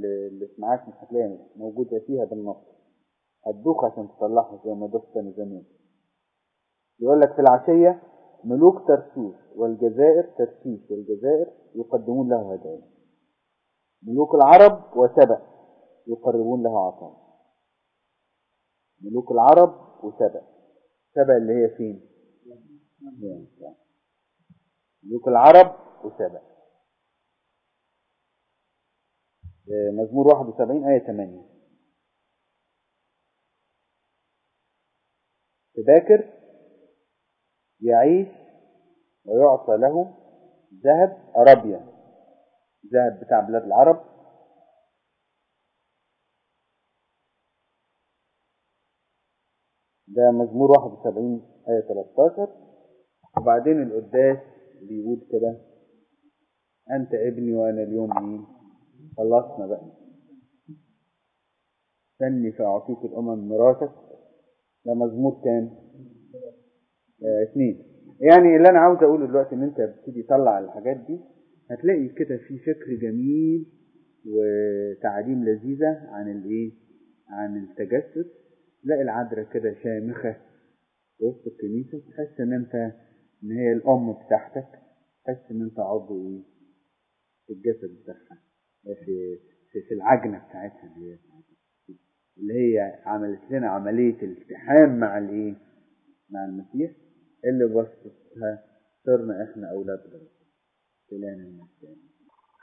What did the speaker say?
اللي اللي معاك مش هتلاقيها موجودة فيها بالنص هتدوخ عشان تطلعها زي ما دوختنا زمان يقول لك في العشية ملوك ترسيس والجزائر ترسيس والجزائر يقدمون له هدايا ملوك العرب وسبأ يقربون له عطاء ملوك العرب وسبأ سبأ اللي هي فين؟ ملوك العرب وسبأ آه، مزمور 71 آية 8 في باكر يعيش ويعطى له ذهب أرابيا ذهب بتاع بلاد العرب ده مزمور 71 آية 13 وبعدين القداس بيقول كده أنت ابني وأنا اليوم إيه خلصنا بقى سني فأعطيك الأمم ميراثك ده مزمور كام؟ آه اثنين يعني اللي أنا عاوز أقوله دلوقتي إن أنت بتبتدي تطلع الحاجات دي هتلاقي كده في فكر جميل وتعاليم لذيذة عن الإيه؟ عن التجسد تلاقي العذراء كده شامخة وسط الكنيسة تحس إن أنت إن هي الأم بتاعتك تحس إن أنت عضو إيه؟ في الجسد بتاعها في في, في العجنة بتاعتها اللي هي اللي هي عملت لنا عملية التحام مع الإيه؟ مع المسيح اللي بسطتها صرنا إحنا أولاد ربنا إلهنا المسيح